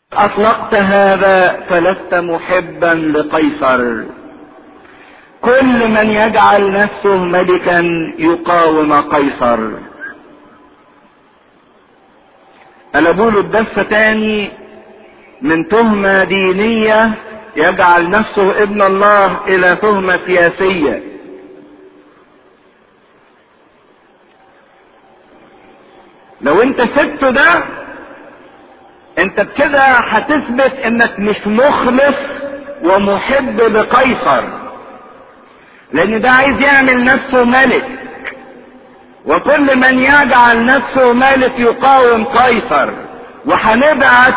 اطلقت هذا فلست محبا لقيصر كل من يجعل نفسه ملكا يقاوم قيصر قلبوا الدفة تاني من تهمة دينية يجعل نفسه ابن الله الى تهمة سياسية لو انت سبته ده انت بكده هتثبت انك مش مخلص ومحب لقيصر لان ده عايز يعمل نفسه ملك وكل من يجعل نفسه ملك يقاوم قيصر وهنبعت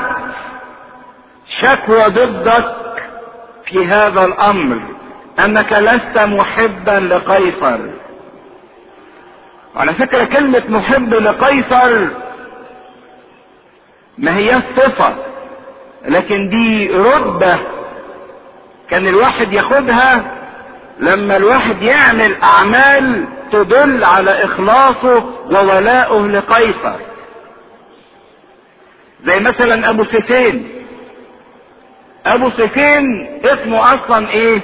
شكوى ضدك في هذا الامر انك لست محبا لقيصر على فكرة كلمة محب لقيصر ما هي صفة لكن دي رتبة كان الواحد ياخدها لما الواحد يعمل اعمال تدل على اخلاصه وولائه لقيصر زي مثلا ابو سيفين ابو سيفين اسمه اصلا ايه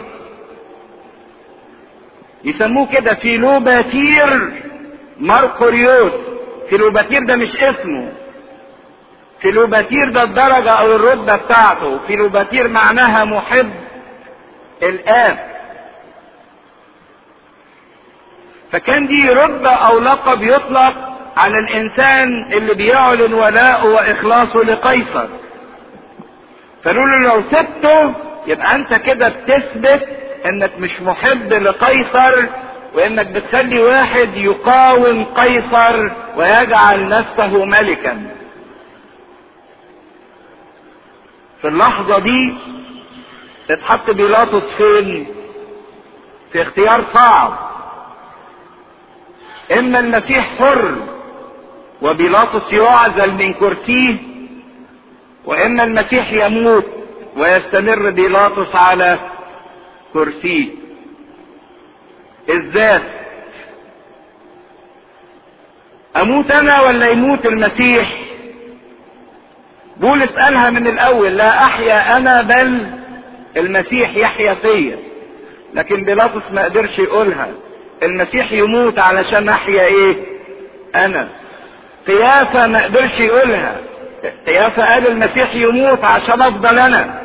يسموه كده فيلوباتير ماركوريوس فيلوباتير ده مش اسمه فيلوباتير ده الدرجة او الرتبة بتاعته فيلوباتير معناها محب الاب فكان دي رتبة او لقب يطلق على الانسان اللي بيعلن ولاءه واخلاصه لقيصر فقالوا له لو سبته يبقى انت كده بتثبت انك مش محب لقيصر وانك بتخلي واحد يقاوم قيصر ويجعل نفسه ملكا في اللحظة دي اتحط بيلاطس فين في اختيار صعب اما المسيح حر وبيلاطس يعزل من كرسيه واما المسيح يموت ويستمر بيلاطس على كرسيه الذات اموت انا ولا يموت المسيح بولس قالها من الاول لا احيا انا بل المسيح يحيا فيا لكن بيلاطس ما قدرش يقولها المسيح يموت علشان احيا ايه انا قيافة ما قدرش يقولها قيافة قال المسيح يموت عشان افضل انا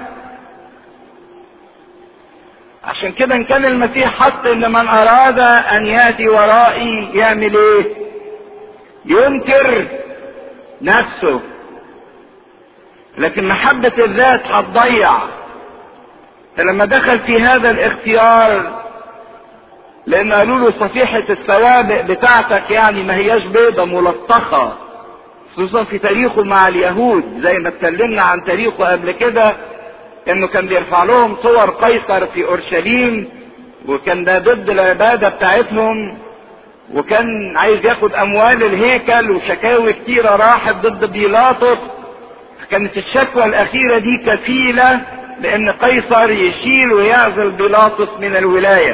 عشان كده ان كان المسيح حط ان من اراد ان ياتي ورائي يعمل ايه ينكر نفسه لكن محبة الذات هتضيع فلما دخل في هذا الاختيار لان قالوا له صفيحة السوابق بتاعتك يعني ما هياش بيضة ملطخة خصوصا في تاريخه مع اليهود زي ما اتكلمنا عن تاريخه قبل كده انه كان بيرفع لهم صور قيصر في اورشليم وكان ده ضد العبادة بتاعتهم وكان عايز ياخد اموال الهيكل وشكاوي كتيرة راحت ضد بيلاطس كانت الشكوى الاخيرة دي كفيلة لان قيصر يشيل ويعزل بيلاطس من الولاية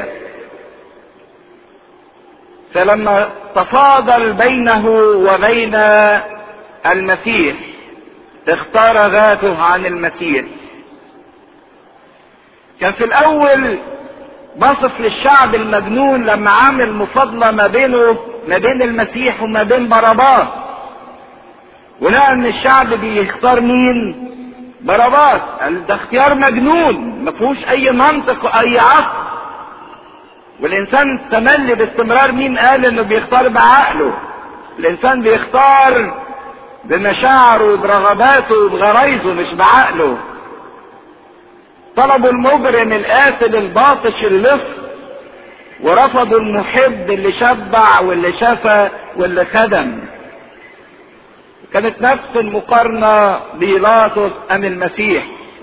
فلما تفاضل بينه وبين المسيح اختار ذاته عن المسيح كان في الاول بصف للشعب المجنون لما عامل مفاضلة ما بينه ما بين المسيح وما بين باراباس ولقى ان الشعب بيختار مين باراباس قال ده اختيار مجنون ما فيهوش اي منطق واي عقل والانسان تملي باستمرار مين قال انه بيختار بعقله الانسان بيختار بمشاعره وبرغباته وبغرايزه مش بعقله طلبوا المجرم القاتل الباطش اللص ورفضوا المحب اللي شبع واللي شفى واللي خدم كانت نفس المقارنة بيلاطس أم المسيح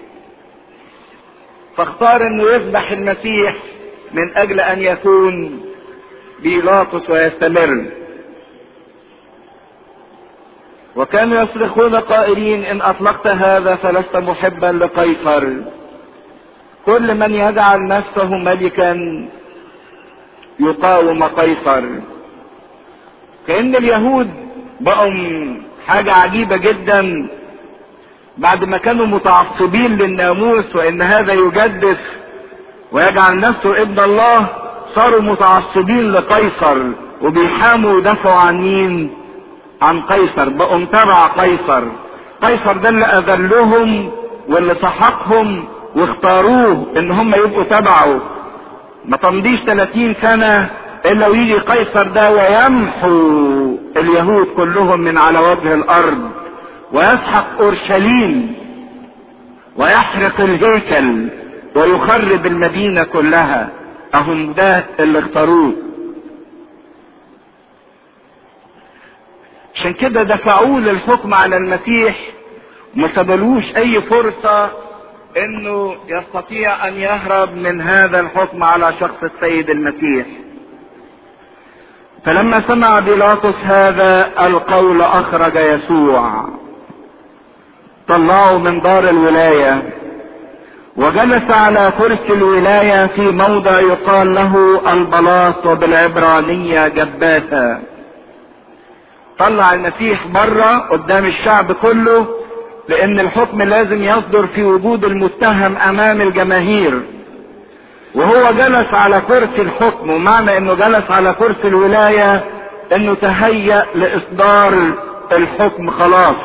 فاختار انه يذبح المسيح من اجل ان يكون بيلاطس ويستمر وكانوا يصرخون قائلين ان اطلقت هذا فلست محبا لقيصر كل من يجعل نفسه ملكا يقاوم قيصر كأن اليهود بقوا حاجة عجيبة جدا بعد ما كانوا متعصبين للناموس وان هذا يجدف ويجعل نفسه ابن الله صاروا متعصبين لقيصر وبيحاموا ويدافعوا عن مين عن قيصر بقوا تبع قيصر قيصر ده اللي اذلهم واللي سحقهم واختاروه ان هم يبقوا تبعه ما تمضيش 30 سنة الا ويجي قيصر ده ويمحو اليهود كلهم من على وجه الارض ويسحق اورشليم ويحرق الهيكل ويخرب المدينة كلها اهم ده اللي اختاروه عشان كده دفعوه للحكم على المسيح وما سبلوش اي فرصة انه يستطيع ان يهرب من هذا الحكم على شخص السيد المسيح فلما سمع بيلاطس هذا القول اخرج يسوع طلعه من دار الولايه وجلس على كرسي الولايه في موضع يقال له البلاط وبالعبرانيه جباثه طلع المسيح بره قدام الشعب كله لان الحكم لازم يصدر في وجود المتهم امام الجماهير وهو جلس على كرسي الحكم ومعنى انه جلس على كرسي الولاية انه تهيأ لاصدار الحكم خلاص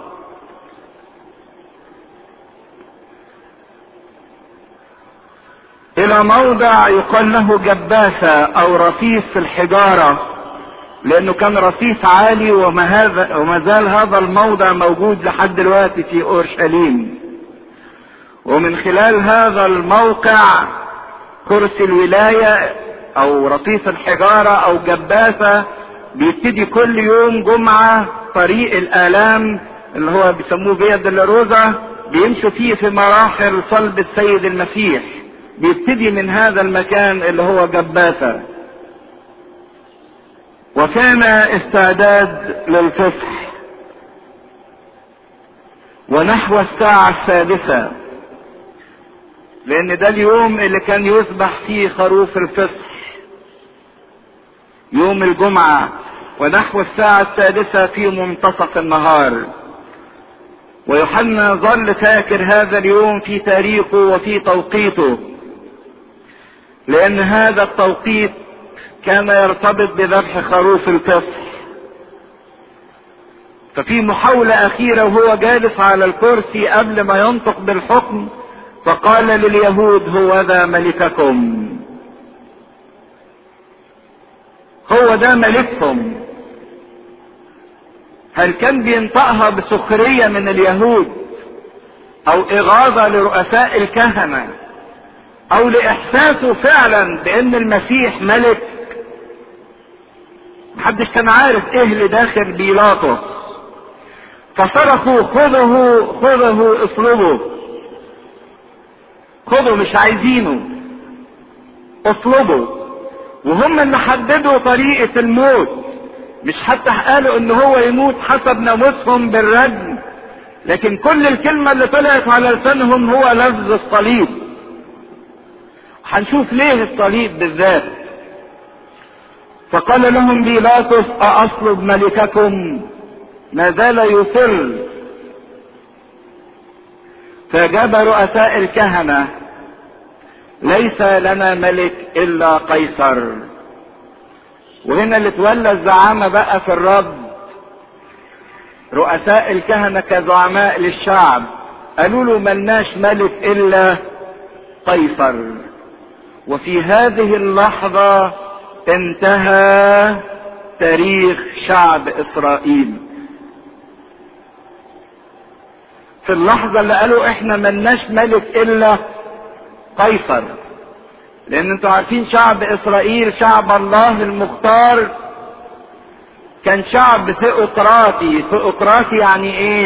الى موضع يقال له جباسة او رصيف في الحجارة لانه كان رصيف عالي وما هذا وما زال هذا الموضع موجود لحد دلوقتي في اورشليم ومن خلال هذا الموقع كرسي الولاية او رصيف الحجارة او جباسة بيبتدي كل يوم جمعة طريق الالام اللي هو بيسموه فيا دلروزا بيمشوا فيه في مراحل صلب السيد المسيح بيبتدي من هذا المكان اللي هو جباسة وكان استعداد للفصح ونحو الساعة السادسة لان ده اليوم اللي كان يذبح فيه خروف الفصح يوم الجمعة ونحو الساعة السادسة في منتصف النهار ويوحنا ظل فاكر هذا اليوم في تاريخه وفي توقيته لان هذا التوقيت كان يرتبط بذبح خروف الفصح ففي محاولة أخيرة وهو جالس على الكرسي قبل ما ينطق بالحكم فقال لليهود هو ذا ملككم هو ده ملكهم هل كان بينطقها بسخرية من اليهود او اغاظة لرؤساء الكهنة او لاحساسه فعلا بان المسيح ملك محدش كان عارف ايه اللي داخل بيلاطس فصرخوا خذه خذه اطلبه خذه مش عايزينه اطلبه وهم اللي حددوا طريقة الموت مش حتى قالوا ان هو يموت حسب ناموسهم بالرجم لكن كل الكلمة اللي طلعت على لسانهم هو لفظ الصليب هنشوف ليه الصليب بالذات فقال لهم بيلاطس أأصلب ملككم ما زال يصر فأجاب رؤساء الكهنة ليس لنا ملك إلا قيصر وهنا اللي تولى الزعامة بقى في الرب رؤساء الكهنة كزعماء للشعب قالوا له ملناش ملك إلا قيصر وفي هذه اللحظة انتهى تاريخ شعب اسرائيل في اللحظة اللي قالوا احنا ملناش ملك الا قيصر لان انتوا عارفين شعب اسرائيل شعب الله المختار كان شعب ثيوقراطي ثيوقراطي يعني ايه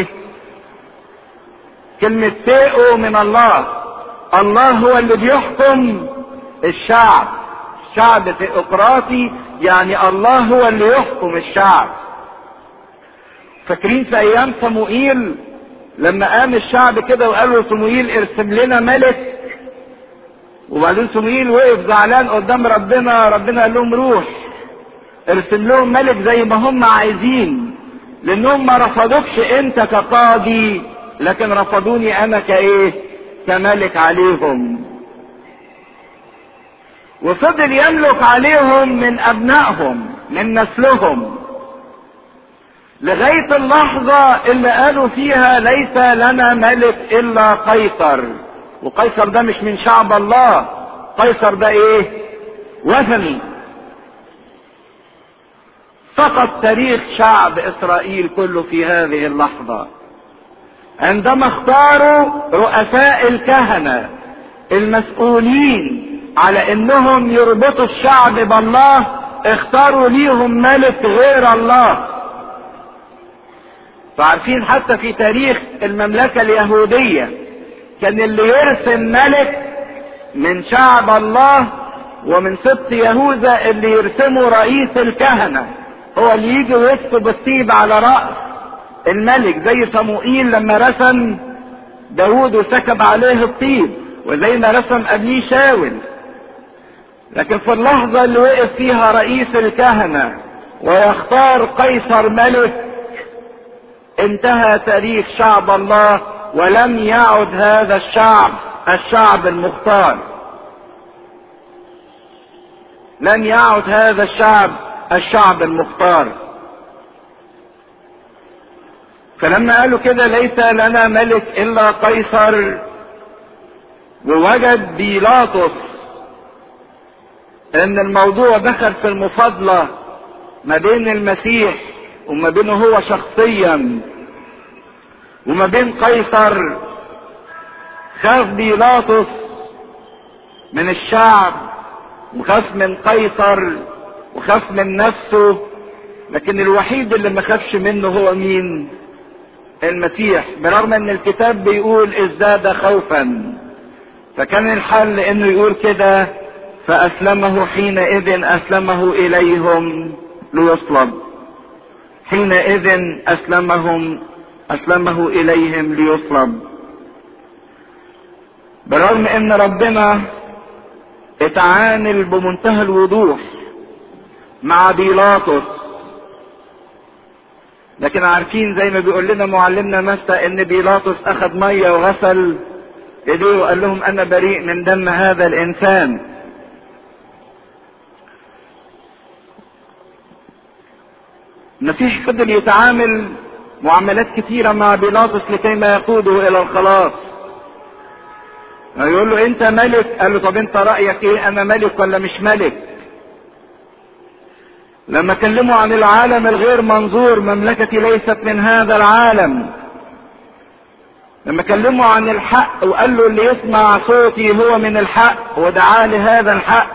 كلمة ثيو من الله الله هو اللي بيحكم الشعب شعب ثيوقراطي يعني الله هو اللي يحكم الشعب فاكرين في ايام صموئيل لما قام الشعب كده وقال له صموئيل ارسم لنا ملك وبعدين صموئيل وقف زعلان قدام ربنا ربنا قال لهم روح ارسم لهم ملك زي ما هم عايزين لانهم ما رفضوكش انت كقاضي لكن رفضوني انا كايه كملك عليهم وفضل يملك عليهم من ابنائهم من نسلهم لغاية اللحظة اللي قالوا فيها ليس لنا ملك الا قيصر وقيصر ده مش من شعب الله قيصر ده ايه وثني سقط تاريخ شعب اسرائيل كله في هذه اللحظة عندما اختاروا رؤساء الكهنة المسؤولين على انهم يربطوا الشعب بالله اختاروا ليهم ملك غير الله فعارفين حتى في تاريخ المملكة اليهودية كان اللي يرسم ملك من شعب الله ومن سبط يهوذا اللي يرسمه رئيس الكهنة هو اللي يجي ويكتب الطيب على رأس الملك زي صموئيل لما رسم داود وسكب عليه الطيب وزي ما رسم ابنيه شاول لكن في اللحظة اللي وقف فيها رئيس الكهنة ويختار قيصر ملك انتهى تاريخ شعب الله ولم يعد هذا الشعب الشعب المختار لم يعد هذا الشعب الشعب المختار فلما قالوا كده ليس لنا ملك الا قيصر ووجد بيلاطس ان الموضوع دخل في المفاضله ما بين المسيح وما بينه هو شخصيا وما بين قيصر خاف بيلاطس من الشعب وخاف من قيصر وخاف من نفسه لكن الوحيد اللي ما خافش منه هو مين المسيح برغم ان الكتاب بيقول ازداد خوفا فكان الحل انه يقول كده فاسلمه حينئذ اسلمه اليهم ليصلب حينئذ اسلمهم اسلمه اليهم ليصلب برغم ان ربنا اتعامل بمنتهى الوضوح مع بيلاطس لكن عارفين زي ما بيقول لنا معلمنا متى ان بيلاطس اخذ ميه وغسل ايديه وقال لهم انا بريء من دم هذا الانسان المسيح فضل يتعامل معاملات كثيرة مع بيلاطس لكي ما يقوده الى الخلاص يقول له انت ملك قال له طب انت رأيك ايه انا ملك ولا مش ملك لما كلموا عن العالم الغير منظور مملكتي ليست من هذا العالم لما كلموا عن الحق وقال له اللي يسمع صوتي هو من الحق ودعاه لهذا الحق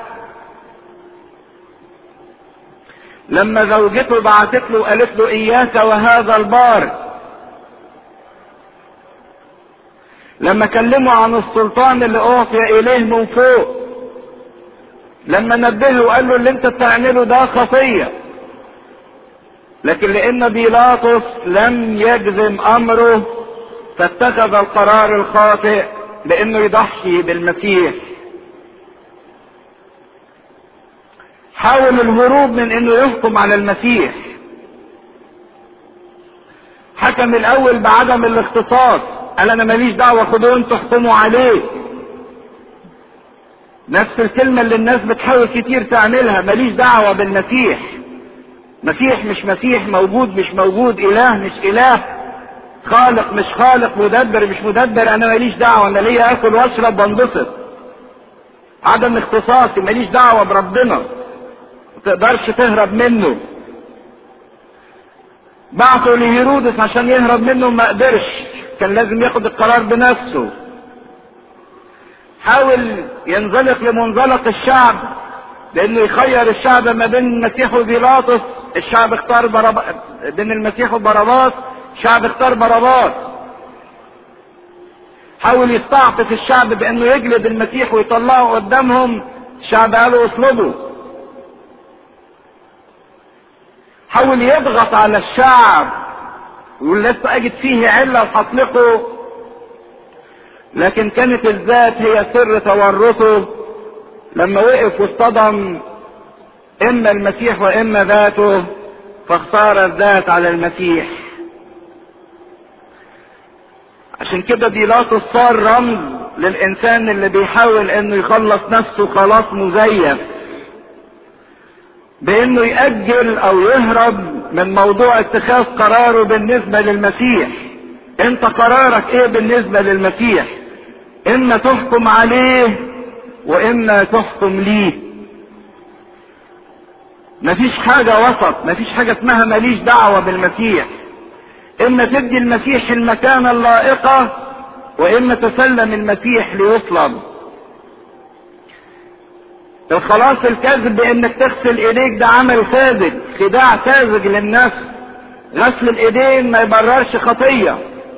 لما زوجته بعتت له وقالت له اياك وهذا البار لما كلموا عن السلطان اللي اعطي اليه من فوق لما نبهه وقال له اللي انت بتعمله ده خطيه لكن لان بيلاطس لم يجزم امره فاتخذ القرار الخاطئ بانه يضحي بالمسيح حاول الهروب من انه يحكم على المسيح حكم الاول بعدم الاختصاص قال انا ماليش دعوه خدوه انتوا احكموا عليه نفس الكلمة اللي الناس بتحاول كتير تعملها ماليش دعوة بالمسيح مسيح مش مسيح موجود مش موجود اله مش اله خالق مش خالق مدبر مش مدبر انا ماليش دعوة انا ليا اكل واشرب وانبسط عدم اختصاصي ماليش دعوة بربنا ما تقدرش تهرب منه بعثوا لهيرودس عشان يهرب منه ما قدرش كان لازم ياخد القرار بنفسه حاول ينزلق لمنزلق الشعب لانه يخير الشعب ما بين المسيح وبيلاطس الشعب اختار برب... بين المسيح وبرباس الشعب اختار برباس حاول يستعطف الشعب بانه يجلد المسيح ويطلعه قدامهم الشعب قالوا اطلبوا حاول يضغط على الشعب ويقول لسه اجد فيه عله وهطلقه لكن كانت الذات هي سر تورطه لما وقف واصطدم اما المسيح واما ذاته فاختار الذات على المسيح عشان كده بيلاطس صار رمز للانسان اللي بيحاول انه يخلص نفسه خلاص مزيف بانه يأجل او يهرب من موضوع اتخاذ قراره بالنسبة للمسيح انت قرارك ايه بالنسبة للمسيح اما تحكم عليه واما تحكم ليه مفيش حاجة وسط مفيش حاجة اسمها ماليش دعوة بالمسيح اما تدي المسيح المكانة اللائقة واما تسلم المسيح ليصلب الخلاص الكذب بانك تغسل ايديك ده عمل ساذج خداع ساذج للنفس غسل الايدين ما يبررش خطية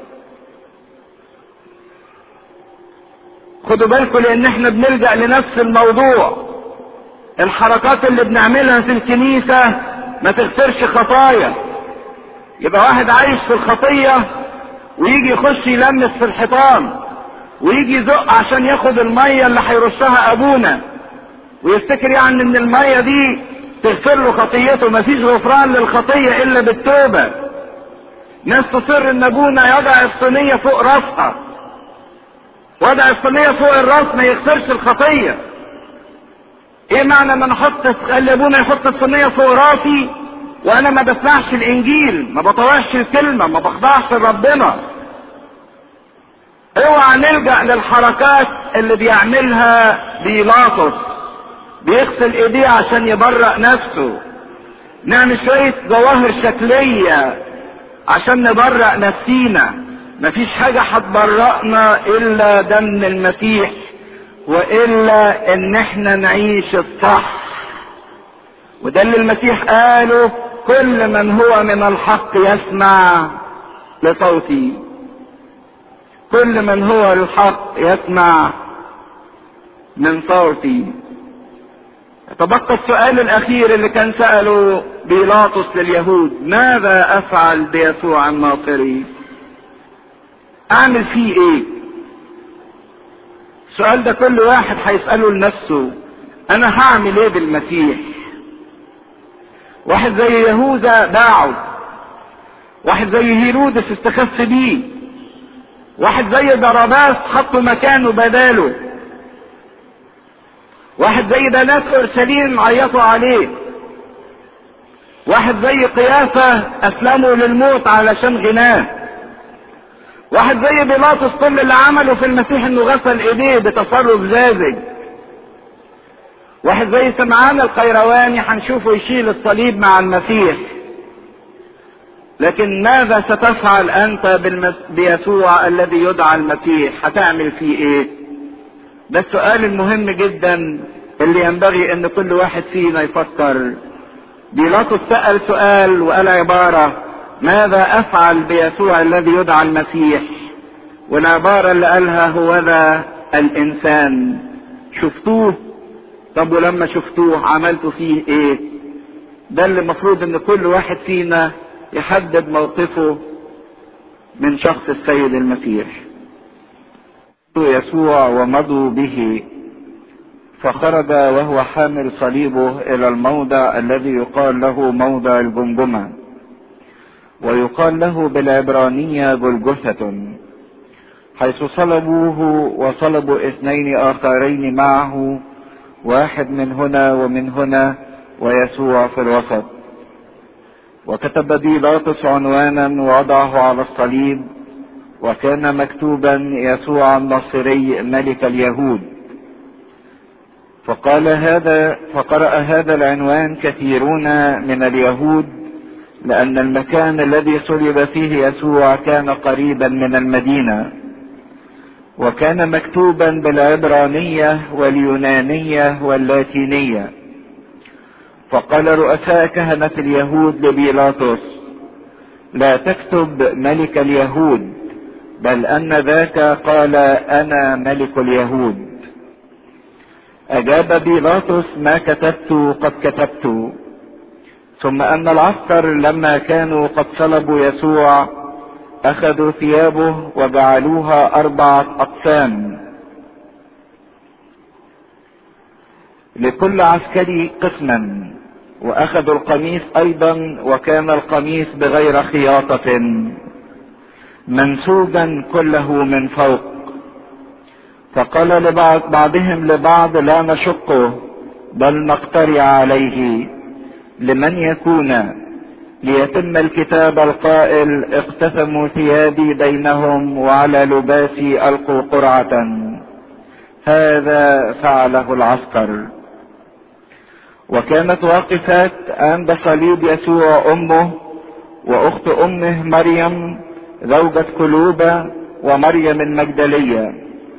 خدوا بالكم لان احنا بنلجأ لنفس الموضوع الحركات اللي بنعملها في الكنيسة ما تغفرش خطايا يبقى واحد عايش في الخطية ويجي يخش يلمس في الحيطان ويجي يزق عشان ياخد المية اللي هيرشها ابونا ويفتكر يعني ان المية دي تغفر له خطيته مفيش غفران للخطية الا بالتوبة ناس تصر ان ابونا يضع الصينية فوق راسها وضع الصينية فوق الراس ما يغفرش الخطية ايه معنى ان انا احط قال ابونا يحط الصينية فوق راسي وانا ما بسمعش الانجيل ما بطوعش الكلمة ما بخضعش لربنا اوعى نلجأ للحركات اللي بيعملها بيلاطس بيغسل ايديه عشان يبرأ نفسه نعمل شوية ظواهر شكلية عشان نبرأ نفسينا مفيش حاجة هتبرأنا الا دم المسيح والا ان احنا نعيش الصح وده اللي المسيح قاله كل من هو من الحق يسمع لصوتي كل من هو الحق يسمع من صوتي تبقى السؤال الاخير اللي كان سأله بيلاطس لليهود ماذا افعل بيسوع الناصري اعمل فيه ايه السؤال ده كل واحد هيسأله لنفسه انا هعمل ايه بالمسيح واحد زي يهوذا باعه واحد زي هيرودس استخف بيه واحد زي ضرباس حطوا مكانه بداله واحد زي بنات اورشليم عيطوا عليه واحد زي قيافة اسلموا للموت علشان غناه واحد زي بيلاطس كل اللي عمله في المسيح انه غسل ايديه بتصرف زازج واحد زي سمعان القيرواني هنشوفه يشيل الصليب مع المسيح لكن ماذا ستفعل انت بالمس... بيسوع الذي يدعى المسيح هتعمل فيه ايه ده السؤال المهم جدا اللي ينبغي ان كل واحد فينا يفكر بيلاطس سأل سؤال وقال عبارة ماذا افعل بيسوع الذي يدعى المسيح والعبارة اللي قالها هو ذا الانسان شفتوه طب ولما شفتوه عملتوا فيه ايه ده اللي المفروض ان كل واحد فينا يحدد موقفه من شخص السيد المسيح يسوع ومضوا به فخرج وهو حامل صليبه الى الموضع الذي يقال له موضع الجمجمه ويقال له بالعبرانيه جلجثه حيث صلبوه وصلبوا اثنين اخرين معه واحد من هنا ومن هنا ويسوع في الوسط وكتب بيلاطس عنوانا ووضعه على الصليب وكان مكتوبا يسوع الناصري ملك اليهود فقال هذا فقرأ هذا العنوان كثيرون من اليهود لأن المكان الذي صلب فيه يسوع كان قريبا من المدينة وكان مكتوبا بالعبرانية واليونانية واللاتينية فقال رؤساء كهنة اليهود لبيلاطس لا تكتب ملك اليهود بل ان ذاك قال انا ملك اليهود اجاب بيلاطس ما كتبت قد كتبت ثم ان العسكر لما كانوا قد صلبوا يسوع اخذوا ثيابه وجعلوها اربعه اقسام لكل عسكري قسما واخذوا القميص ايضا وكان القميص بغير خياطه منسوجا كله من فوق فقال لبعض بعضهم لبعض لا نشقه بل نقترع عليه لمن يكون ليتم الكتاب القائل اقتسموا ثيابي بينهم وعلى لباسي القوا قرعه هذا فعله العسكر وكانت واقفات عند صليب يسوع امه واخت امه مريم زوجة كلوبة ومريم المجدلية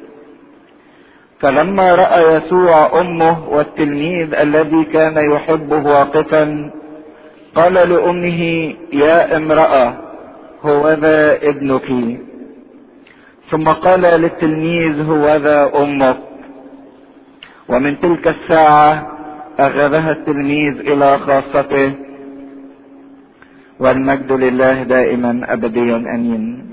فلما رأى يسوع امه والتلميذ الذي كان يحبه واقفا قال لامه يا امرأة هوذا ابنك ثم قال للتلميذ هوذا امك ومن تلك الساعة اخذها التلميذ الى خاصته والمجد لله دائما ابديا امين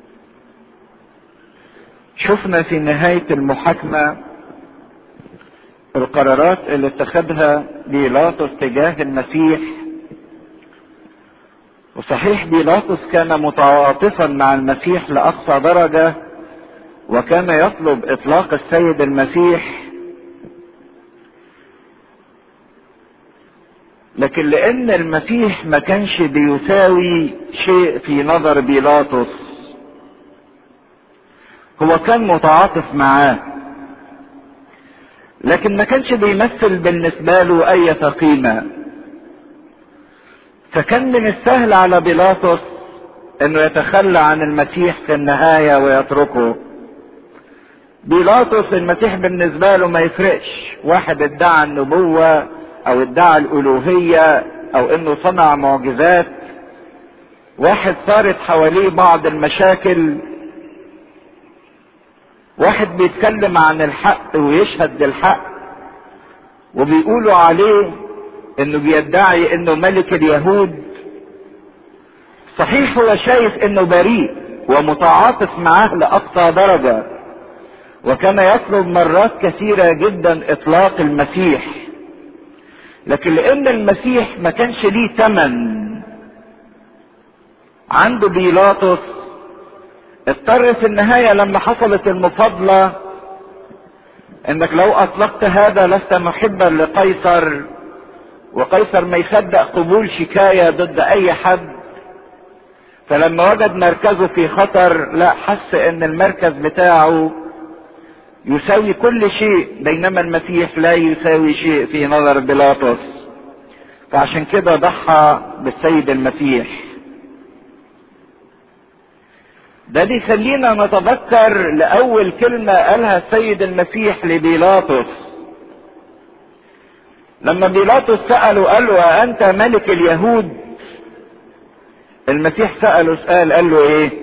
شفنا في نهاية المحاكمة القرارات اللي اتخذها بيلاطس تجاه المسيح وصحيح بيلاطس كان متعاطفا مع المسيح لاقصى درجة وكان يطلب اطلاق السيد المسيح لكن لان المسيح ما كانش بيساوي شيء في نظر بيلاطس هو كان متعاطف معاه لكن ما كانش بيمثل بالنسبة له اي قيمة فكان من السهل على بيلاطس انه يتخلى عن المسيح في النهاية ويتركه بيلاطس المسيح بالنسبة له ما يفرقش واحد ادعى النبوة او ادعى الالوهية او انه صنع معجزات واحد صارت حواليه بعض المشاكل واحد بيتكلم عن الحق ويشهد للحق وبيقولوا عليه انه بيدعي انه ملك اليهود صحيح هو شايف انه بريء ومتعاطف معاه لاقصى درجة وكان يطلب مرات كثيرة جدا اطلاق المسيح لكن لان المسيح ما كانش ليه تمن عنده بيلاطس اضطر في النهاية لما حصلت المفاضلة انك لو اطلقت هذا لست محبا لقيصر وقيصر ما يصدق قبول شكاية ضد اي حد فلما وجد مركزه في خطر لا حس ان المركز بتاعه يساوي كل شيء بينما المسيح لا يساوي شيء في نظر بيلاطس فعشان كده ضحى بالسيد المسيح ده بيخلينا نتذكر لأول كلمة قالها السيد المسيح لبيلاطس لما بيلاطس سأله قال له أنت ملك اليهود المسيح سأله سؤال قال له إيه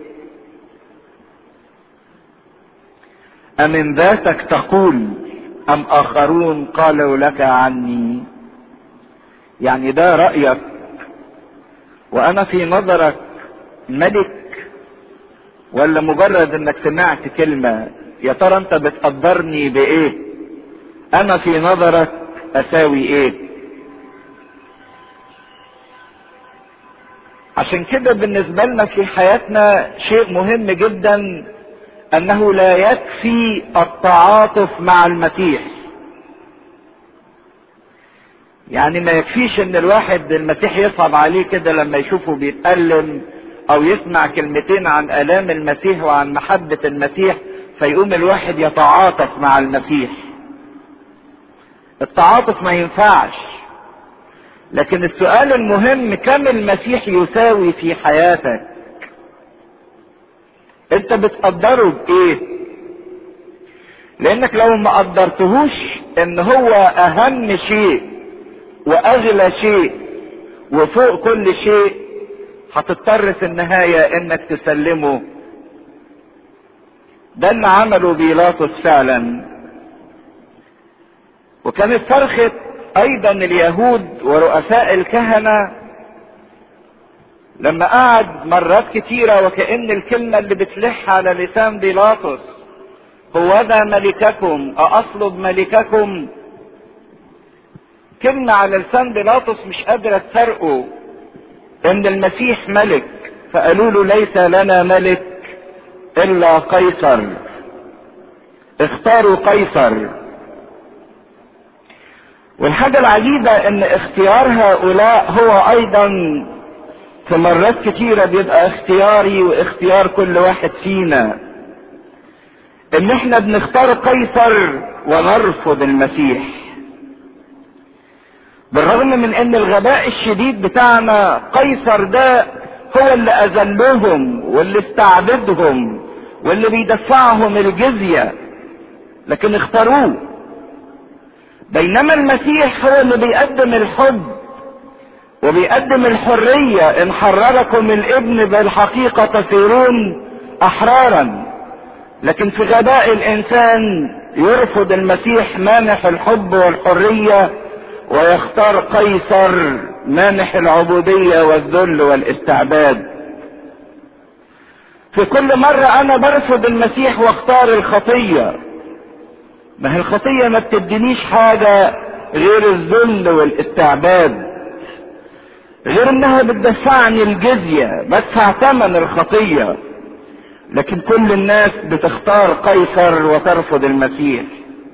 أمن ذاتك تقول أم آخرون قالوا لك عني يعني ده رأيك وأنا في نظرك ملك ولا مجرد انك سمعت كلمة يا ترى انت بتقدرني بايه انا في نظرك اساوي ايه عشان كده بالنسبة لنا في حياتنا شيء مهم جدا انه لا يكفي التعاطف مع المسيح يعني ما يكفيش ان الواحد المسيح يصعب عليه كده لما يشوفه بيتألم او يسمع كلمتين عن الام المسيح وعن محبة المسيح فيقوم الواحد يتعاطف مع المسيح التعاطف ما ينفعش لكن السؤال المهم كم المسيح يساوي في حياتك انت بتقدره بايه لانك لو ما قدرتهوش ان هو اهم شيء واغلى شيء وفوق كل شيء هتضطر في النهاية انك تسلمه ده اللي عمله بيلاطس فعلا وكانت صرخة ايضا اليهود ورؤساء الكهنة لما قعد مرات كتيرة وكأن الكلمة اللي بتلح على لسان بيلاطس هو ذا ملككم أأصلب ملككم كلمة على لسان بيلاطس مش قادرة تفرقه ان المسيح ملك فقالوا له ليس لنا ملك الا قيصر اختاروا قيصر والحاجة العجيبة ان اختيار هؤلاء هو ايضا في مرات كتيرة بيبقى اختياري واختيار كل واحد فينا ان احنا بنختار قيصر ونرفض المسيح بالرغم من ان الغباء الشديد بتاعنا قيصر ده هو اللي اذلهم واللي استعبدهم واللي بيدفعهم الجزية لكن اختاروه بينما المسيح هو اللي بيقدم الحب وبيقدم الحرية ان حرركم الابن بالحقيقة تصيرون احرارا لكن في غباء الانسان يرفض المسيح مانح الحب والحرية ويختار قيصر مانح العبودية والذل والاستعباد في كل مرة انا برفض المسيح واختار الخطية ما هي الخطية ما بتدينيش حاجة غير الذل والاستعباد غير انها بتدفعني الجزية بدفع ثمن الخطية لكن كل الناس بتختار قيصر وترفض المسيح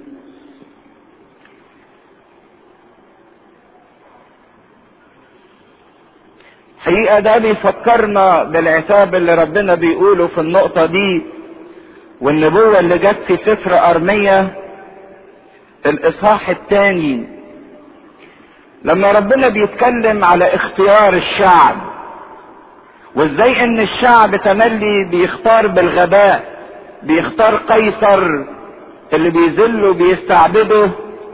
حقيقة ده بيفكرنا بالعتاب اللي ربنا بيقوله في النقطة دي والنبوة اللي جت في سفر أرمية الإصحاح الثاني لما ربنا بيتكلم على اختيار الشعب وازاي ان الشعب تملي بيختار بالغباء بيختار قيصر اللي بيذله بيستعبده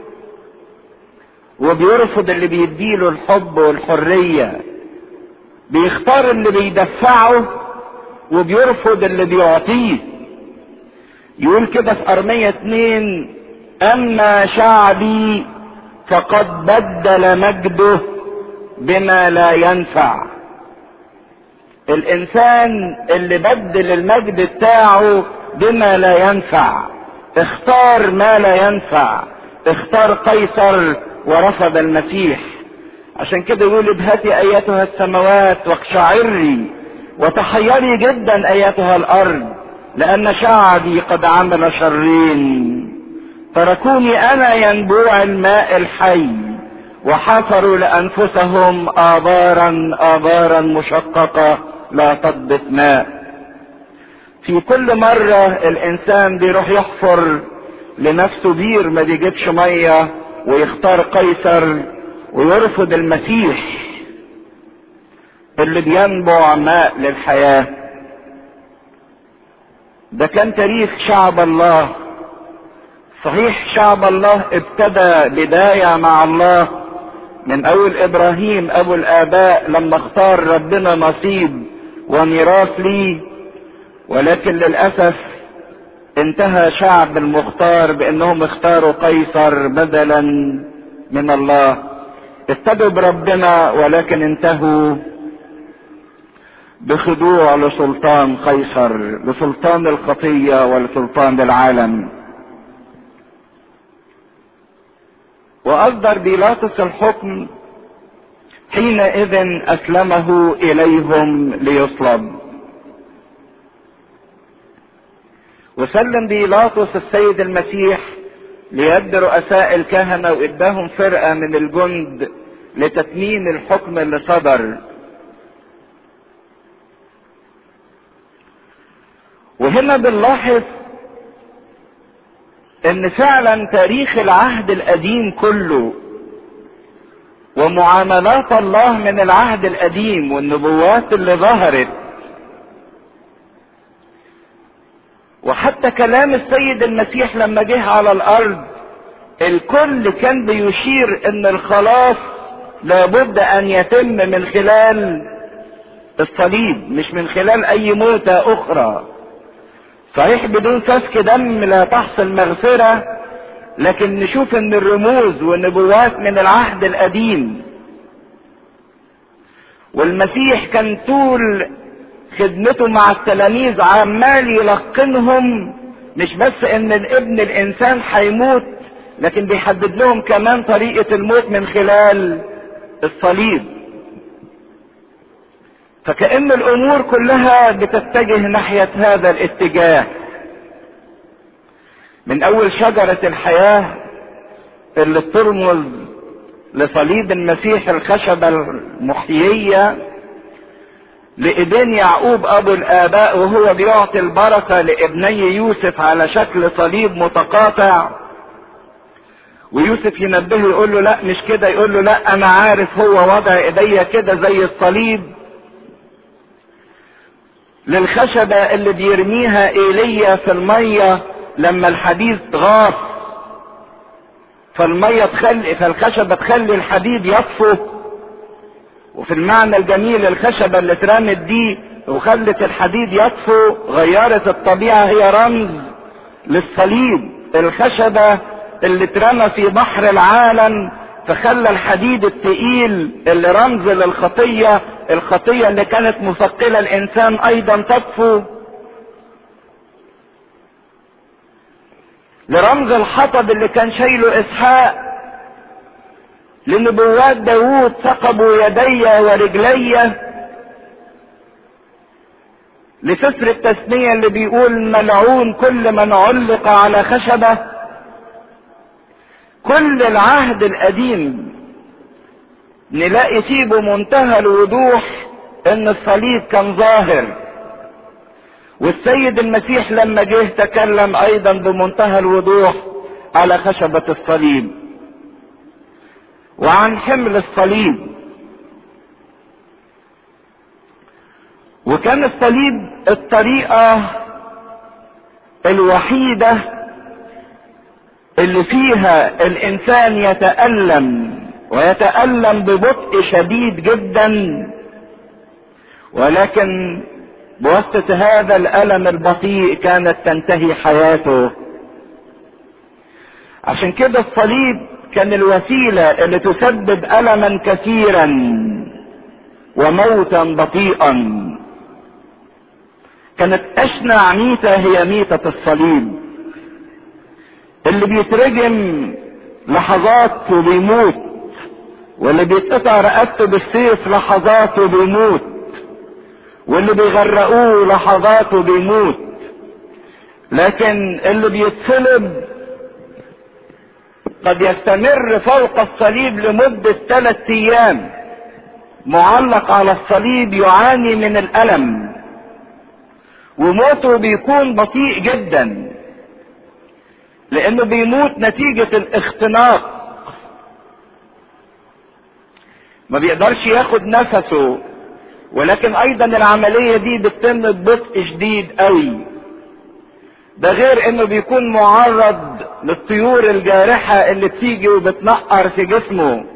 وبيرفض اللي بيديله الحب والحرية بيختار اللي بيدفعه وبيرفض اللي بيعطيه يقول كده في أرمية اتنين أما شعبي فقد بدل مجده بما لا ينفع الانسان اللي بدل المجد بتاعه بما لا ينفع اختار ما لا ينفع اختار قيصر ورفض المسيح عشان كده يقول ابهتي ايتها السماوات واقشعري وتحيري جدا ايتها الارض لان شعبي قد عمل شرين تركوني انا ينبوع الماء الحي وحفروا لانفسهم ابارا ابارا مشققه لا تضبط ماء في كل مرة الانسان بيروح يحفر لنفسه بير ما بيجيبش مية ويختار قيصر ويرفض المسيح اللي بينبع ماء للحياة ده كان تاريخ شعب الله صحيح شعب الله ابتدى بداية مع الله من اول ابراهيم ابو الاباء لما اختار ربنا نصيب وميراث لي ولكن للاسف انتهى شعب المختار بانهم اختاروا قيصر بدلا من الله ابتدوا بربنا ولكن انتهوا بخضوع لسلطان قيصر لسلطان الخطيه ولسلطان العالم واصدر بيلاطس الحكم حينئذ اسلمه اليهم ليصلب وسلم بيلاطس السيد المسيح ليد رؤساء الكهنة واداهم فرقة من الجند لتتميم الحكم اللي صدر وهنا بنلاحظ ان فعلا تاريخ العهد القديم كله ومعاملات الله من العهد القديم والنبوات اللي ظهرت وحتى كلام السيد المسيح لما جه على الارض الكل كان بيشير ان الخلاص لابد ان يتم من خلال الصليب مش من خلال اي موتة اخرى صحيح بدون سفك دم لا تحصل مغفرة لكن نشوف ان الرموز والنبوات من العهد القديم والمسيح كان طول خدمته مع التلاميذ عمال يلقنهم مش بس ان الابن الانسان هيموت لكن بيحدد لهم كمان طريقة الموت من خلال الصليب فكأن الامور كلها بتتجه ناحية هذا الاتجاه من اول شجرة الحياة اللي ترمز لصليب المسيح الخشبة المحيية لإيدين يعقوب أبو الآباء وهو بيعطي البركة لابني يوسف على شكل صليب متقاطع ويوسف ينبهه يقول له لا مش كده يقول له لا أنا عارف هو وضع إيديا كده زي الصليب للخشبة اللي بيرميها ايليا في المية لما الحديد غاص فالمية تخلي فالخشبة تخلي الحديد يطفو وفي المعنى الجميل الخشبة اللي اترمت دي وخلت الحديد يطفو غيرت الطبيعة هي رمز للصليب الخشبة اللي اترمى في بحر العالم فخلى الحديد التقيل اللي رمز للخطية الخطية اللي كانت مثقلة الانسان ايضا تطفو لرمز الحطب اللي كان شايله اسحاق لنبوات داوود ثقبوا يدي ورجلي لسفر التثنية اللي بيقول ملعون كل من علق على خشبة كل العهد القديم نلاقي فيه بمنتهى الوضوح ان الصليب كان ظاهر والسيد المسيح لما جه تكلم ايضا بمنتهى الوضوح على خشبة الصليب وعن حمل الصليب وكان الصليب الطريقة الوحيدة اللي فيها الانسان يتألم ويتألم ببطء شديد جدا ولكن بواسطة هذا الألم البطيء كانت تنتهي حياته عشان كده الصليب كان الوسيلة اللي تسبب ألما كثيرا وموتا بطيئا كانت أشنع ميتة هي ميتة الصليب اللي بيترجم لحظات وبيموت واللي بيتقطع رقبته بالسيف لحظات وبيموت واللي بيغرقوه لحظات وبيموت لكن اللي بيتصلب قد يستمر فوق الصليب لمدة ثلاثة ايام معلق على الصليب يعاني من الالم وموته بيكون بطيء جدا لانه بيموت نتيجة الاختناق ما بيقدرش ياخد نفسه ولكن ايضا العملية دي بتتم ببطء شديد قوي ده غير انه بيكون معرض للطيور الجارحة اللي بتيجي وبتنقر في جسمه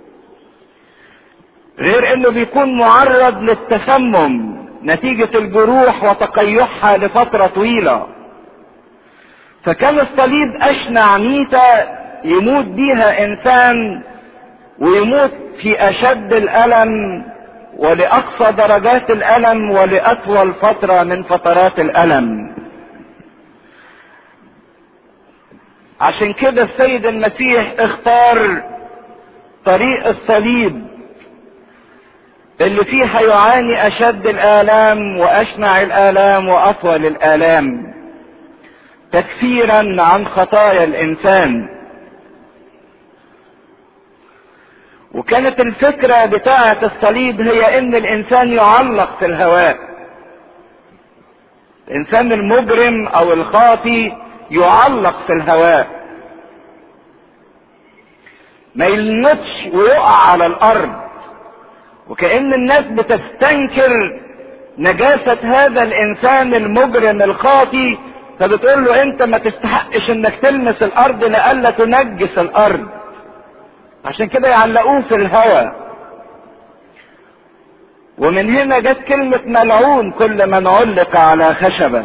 غير انه بيكون معرض للتسمم نتيجة الجروح وتقيحها لفترة طويلة فكان الصليب اشنع ميتة يموت بيها انسان ويموت في اشد الالم ولاقصى درجات الالم ولاطول فترة من فترات الالم عشان كده السيد المسيح اختار طريق الصليب اللي فيه هيعاني اشد الالام واشنع الالام واطول الالام تكفيرا عن خطايا الانسان وكانت الفكرة بتاعة الصليب هي ان الانسان يعلق في الهواء الانسان المجرم او الخاطي يعلق في الهواء ما يلمتش ويقع على الارض وكأن الناس بتستنكر نجاسة هذا الانسان المجرم الخاطي فبتقول له انت ما تستحقش انك تلمس الارض لألا تنجس الارض عشان كده يعلقوه في الهواء ومن هنا جت كلمة ملعون كل من علق على خشبة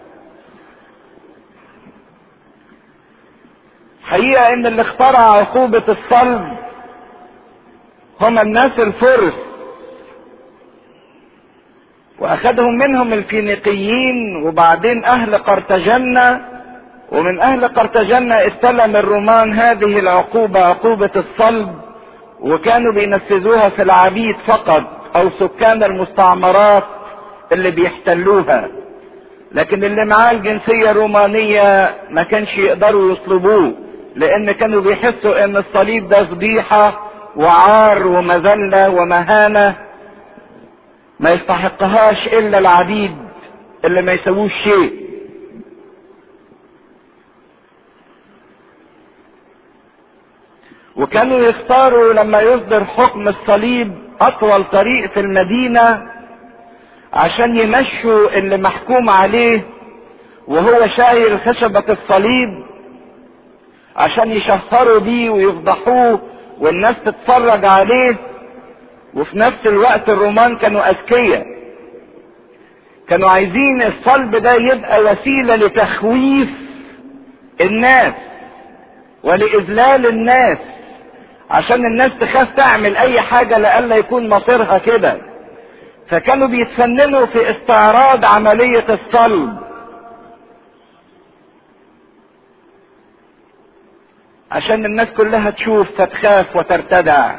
حقيقة ان اللي اخترع عقوبة الصلب هم الناس الفرس واخدهم منهم الفينيقيين وبعدين اهل قرطاجنة ومن اهل قرطاجنة استلم الرومان هذه العقوبة عقوبة الصلب وكانوا بينفذوها في العبيد فقط او سكان المستعمرات اللي بيحتلوها لكن اللي معاه الجنسية الرومانية ما كانش يقدروا يطلبوه لان كانوا بيحسوا ان الصليب ده فضيحة وعار ومذلة ومهانة ما يستحقهاش الا العبيد اللي ما يسووش شيء وكانوا يختاروا لما يصدر حكم الصليب اطول طريق في المدينة عشان يمشوا اللي محكوم عليه وهو شايل خشبة الصليب عشان يشهروا بيه ويفضحوه والناس تتفرج عليه وفي نفس الوقت الرومان كانوا اذكياء كانوا عايزين الصلب ده يبقى وسيلة لتخويف الناس ولإذلال الناس عشان الناس تخاف تعمل اي حاجة لألا يكون مصيرها كده فكانوا بيتفننوا في استعراض عملية الصلب عشان الناس كلها تشوف فتخاف وترتدع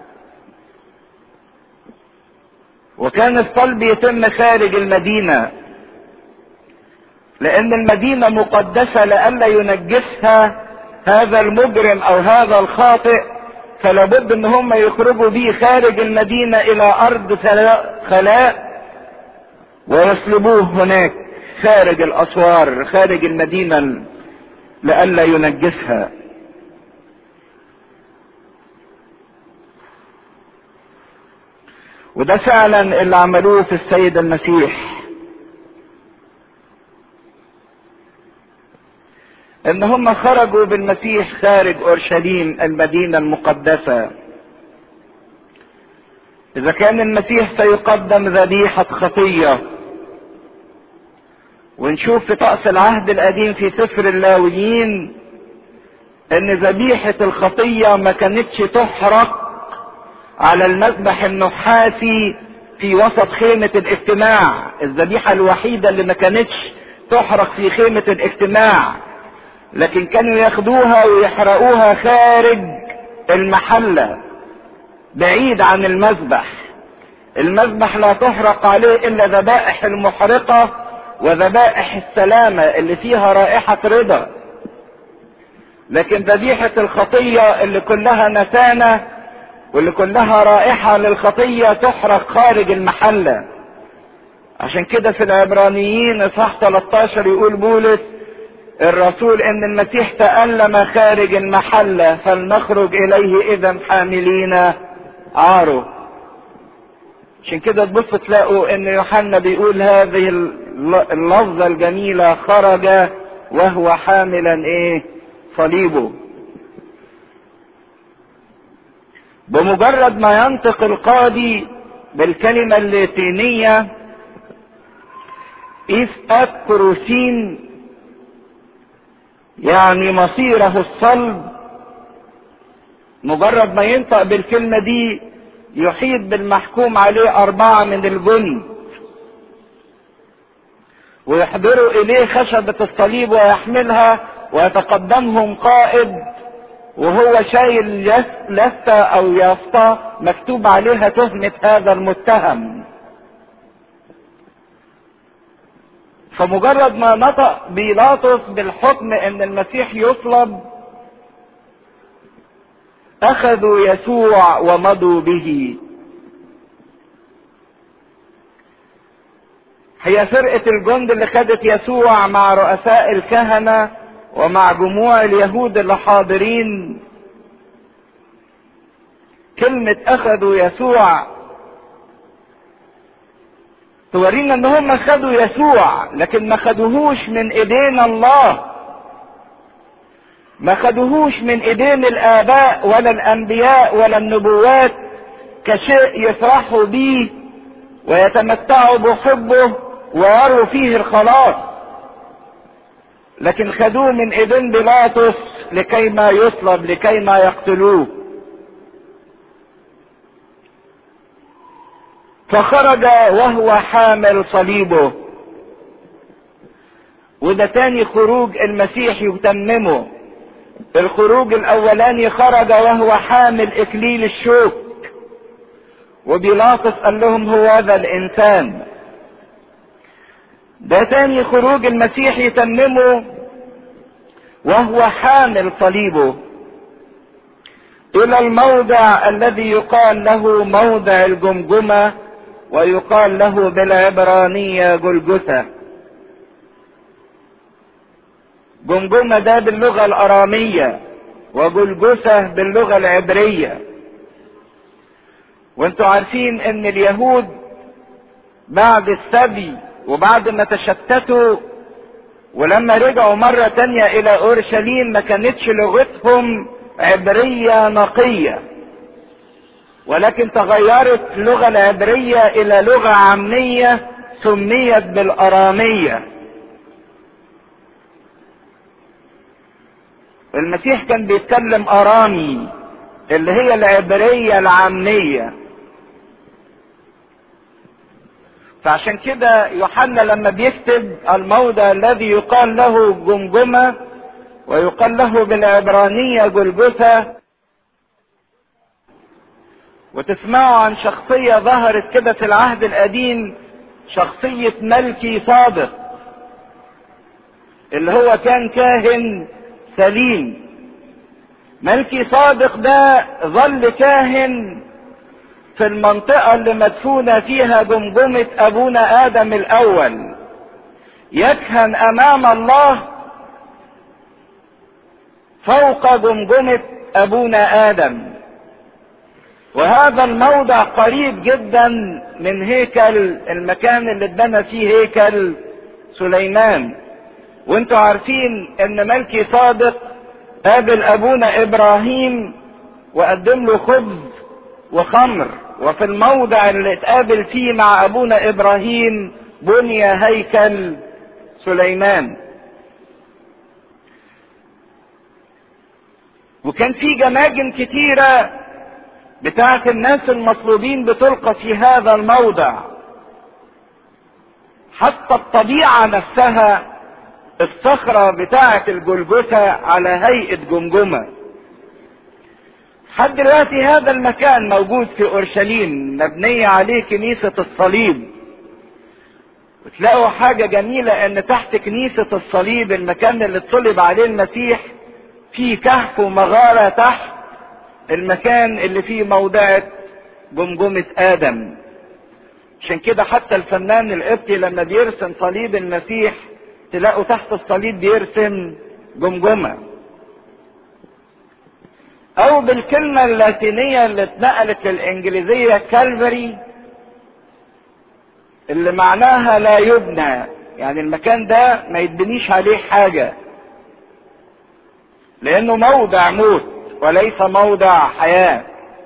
وكان الصلب يتم خارج المدينة لأن المدينة مقدسة لئلا ينجسها هذا المجرم أو هذا الخاطئ فلابد ان هم يخرجوا بيه خارج المدينة الى ارض خلاء ويصلبوه هناك خارج الاسوار خارج المدينة لئلا ينجسها وده فعلا اللي عملوه في السيد المسيح ان هم خرجوا بالمسيح خارج اورشليم المدينه المقدسه اذا كان المسيح سيقدم ذبيحه خطيه ونشوف في طقس العهد القديم في سفر اللاويين ان ذبيحه الخطيه ما كانتش تحرق على المذبح النحاسي في وسط خيمه الاجتماع الذبيحه الوحيده اللي ما كانتش تحرق في خيمه الاجتماع لكن كانوا ياخدوها ويحرقوها خارج المحلة بعيد عن المذبح المذبح لا تحرق عليه الا ذبائح المحرقة وذبائح السلامة اللي فيها رائحة رضا لكن ذبيحة الخطية اللي كلها نتانة واللي كلها رائحة للخطية تحرق خارج المحلة عشان كده في العبرانيين اصحاح 13 يقول بولس الرسول ان المسيح تألم خارج المحلة فلنخرج اليه اذا حاملين عاره عشان كده تبص تلاقوا ان يوحنا بيقول هذه اللفظة الجميلة خرج وهو حاملا ايه صليبه بمجرد ما ينطق القاضي بالكلمة اللاتينية إذ أكروسين يعني مصيره الصلب مجرد ما ينطق بالكلمة دي يحيط بالمحكوم عليه أربعة من الجند ويحضروا إليه خشبة الصليب ويحملها ويتقدمهم قائد وهو شايل لستة أو يافطة مكتوب عليها تهمة هذا المتهم فمجرد ما نطق بيلاطس بالحكم ان المسيح يصلب اخذوا يسوع ومضوا به هي فرقة الجند اللي خدت يسوع مع رؤساء الكهنة ومع جموع اليهود اللي حاضرين كلمة اخذوا يسوع تورينا ان هم خدوا يسوع لكن ما خدوهوش من ايدين الله ما خدوهوش من ايدين الاباء ولا الانبياء ولا النبوات كشيء يفرحوا بيه ويتمتعوا بحبه ويروا فيه الخلاص لكن خدوه من ايدين بيلاطس لكي ما يصلب لكي ما يقتلوه فخرج وهو حامل صليبه وده تاني خروج المسيح يتممه الخروج الاولاني خرج وهو حامل اكليل الشوك وبيلاطس قال لهم هو هذا الانسان ده تاني خروج المسيح يتممه وهو حامل صليبه الى الموضع الذي يقال له موضع الجمجمه ويقال له بالعبرانيه جلجثه جمجمه ده باللغه الاراميه وجلجثه باللغه العبريه وانتوا عارفين ان اليهود بعد السبي وبعد ما تشتتوا ولما رجعوا مرة تانية الى اورشليم ما كانتش لغتهم عبرية نقية ولكن تغيرت اللغة العبرية الى لغة عامية سميت بالارامية المسيح كان بيتكلم ارامي اللي هي العبرية العامية فعشان كده يوحنا لما بيكتب الموضع الذي يقال له جمجمة ويقال له بالعبرانية جلجثة وتسمعوا عن شخصية ظهرت كده في العهد القديم شخصية ملكي صادق اللي هو كان كاهن سليم ملكي صادق ده ظل كاهن في المنطقة اللي مدفونة فيها جمجمة أبونا آدم الأول يكهن أمام الله فوق جمجمة أبونا آدم وهذا الموضع قريب جدا من هيكل المكان اللي اتبنى فيه هيكل سليمان وانتوا عارفين ان ملكي صادق قابل ابونا ابراهيم وقدم له خبز وخمر وفي الموضع اللي اتقابل فيه مع ابونا ابراهيم بني هيكل سليمان وكان في جماجم كتيرة بتاعت الناس المطلوبين بتلقى في هذا الموضع حتى الطبيعة نفسها الصخرة بتاعة الجلجثة على هيئة جمجمة لحد دلوقتي هذا المكان موجود في اورشليم مبنية عليه كنيسة الصليب وتلاقوا حاجة جميلة ان تحت كنيسة الصليب المكان اللي اتصلب عليه المسيح فيه كهف ومغارة تحت المكان اللي فيه موضعة جمجمة ادم عشان كده حتى الفنان القبطي لما بيرسم صليب المسيح تلاقوا تحت الصليب بيرسم جمجمة او بالكلمة اللاتينية اللي اتنقلت للانجليزية كالفري اللي معناها لا يبنى يعني المكان ده ما يتبنيش عليه حاجة لانه موضع موت وليس موضع حياة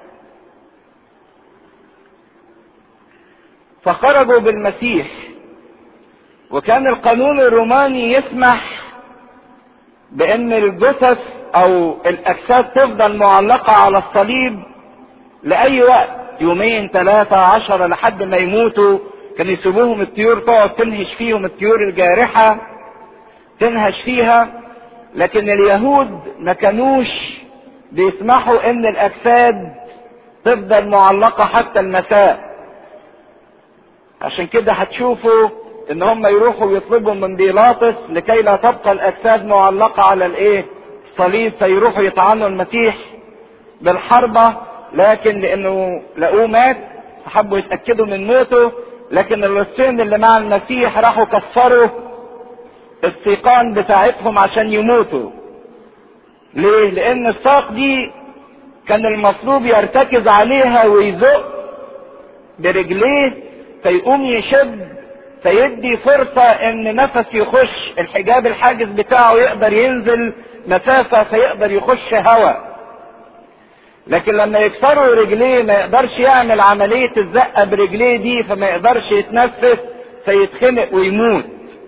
فخرجوا بالمسيح وكان القانون الروماني يسمح بان الجثث او الاجساد تفضل معلقة على الصليب لاي وقت يومين ثلاثة عشرة لحد ما يموتوا كان يسيبوهم الطيور تقعد تنهش فيهم الطيور الجارحة تنهش فيها لكن اليهود ما كانوش بيسمحوا ان الاجساد تفضل معلقة حتى المساء عشان كده هتشوفوا ان هم يروحوا يطلبوا من بيلاطس لكي لا تبقى الاجساد معلقة على الايه الصليب فيروحوا يطعنوا المسيح بالحربة لكن لانه لقوه مات فحبوا يتأكدوا من موته لكن اللصين اللي مع المسيح راحوا كسروا السيقان بتاعتهم عشان يموتوا ليه لان الساق دي كان المطلوب يرتكز عليها ويزق برجليه فيقوم يشد فيدي فرصة ان نفس يخش الحجاب الحاجز بتاعه يقدر ينزل مسافة فيقدر يخش هواء لكن لما يكسروا رجليه ما يقدرش يعمل عملية الزقة برجليه دي فما يقدرش يتنفس فيتخنق ويموت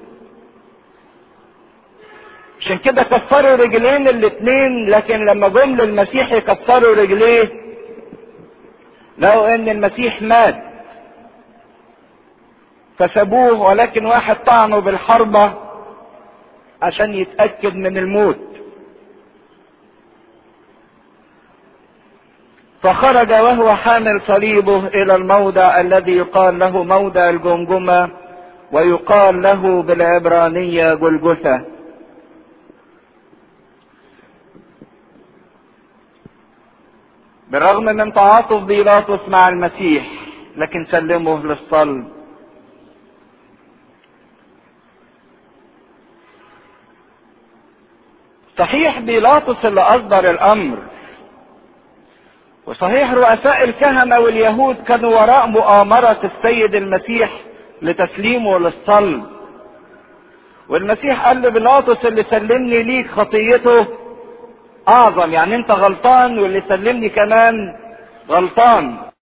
عشان كده كسروا رجلين الاتنين لكن لما جم للمسيح يكسروا رجليه لقوا ان المسيح مات فسابوه ولكن واحد طعنه بالحربة عشان يتأكد من الموت فخرج وهو حامل صليبه الى الموضع الذي يقال له موضع الجمجمة ويقال له بالعبرانية جلجثة بالرغم من تعاطف بيلاطس مع المسيح لكن سلمه للصلب صحيح بيلاطس اللي اصدر الامر وصحيح رؤساء الكهنة واليهود كانوا وراء مؤامرة السيد المسيح لتسليمه للصلب والمسيح قال لبيلاطس اللي سلمني ليك خطيته اعظم يعني انت غلطان واللي سلمني كمان غلطان